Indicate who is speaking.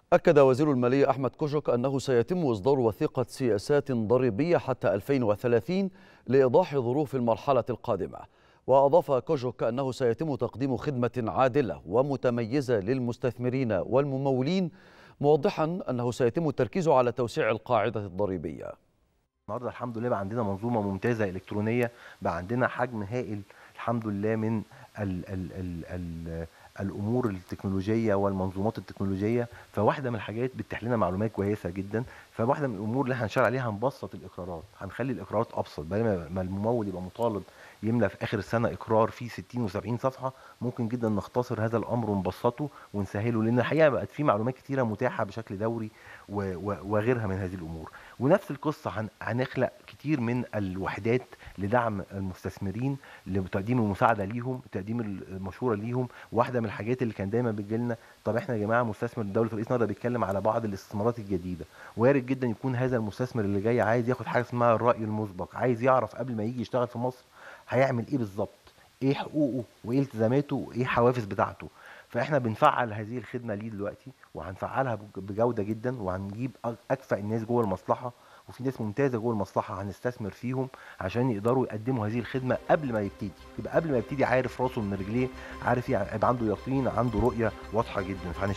Speaker 1: أكد وزير المالية أحمد كوشك أنه سيتم إصدار وثيقة سياسات ضريبية حتى 2030 لإيضاح ظروف المرحلة القادمة وأضاف كوشك أنه سيتم تقديم خدمة عادلة ومتميزة للمستثمرين والممولين موضحا أنه سيتم التركيز على توسيع القاعدة الضريبية
Speaker 2: النهارده الحمد لله بقى عندنا منظومه ممتازه الكترونيه بقى عندنا حجم هائل الحمد لله من ال ال ال ال الامور التكنولوجيه والمنظومات التكنولوجيه فواحده من الحاجات بتتيح لنا معلومات كويسه جدا فواحده من الامور اللي احنا هنشتغل عليها هنبسط الاقرارات هنخلي الاقرارات ابسط بدل ما- ما الممول يبقى مطالب يملى في اخر السنه اقرار فيه 60 و70 صفحه ممكن جدا نختصر هذا الامر ونبسطه ونسهله لان الحقيقه بقت في معلومات كتيره متاحه بشكل دوري و- و- وغيرها من هذه الامور ونفس القصه هن- هنخلق كتير من الوحدات لدعم المستثمرين لتقديم المساعده ليهم تقديم المشوره ليهم واحده من الحاجات اللي كان دايما بتجي لنا طب احنا يا جماعه مستثمر دوله رئيس النهارده بيتكلم على بعض الاستثمارات الجديده وارد جدا يكون هذا المستثمر اللي جاي عايز ياخد حاجه اسمها الراي المسبق عايز يعرف قبل ما يجي يشتغل في مصر هيعمل ايه بالظبط ايه حقوقه وايه التزاماته وايه الحوافز بتاعته فاحنا بنفعل هذه الخدمه ليه دلوقتي وهنفعلها بج- بجوده جدا وهنجيب أ- اكفأ الناس جوه المصلحه وفي ناس ممتازه جوه المصلحه هنستثمر فيهم عشان يقدروا يقدموا هذه الخدمه قبل ما يبتدي يبقى قبل ما يبتدي عارف راسه من رجليه عارف يعني يبقى عنده يقين عنده رؤيه واضحه جدا فهنشتغل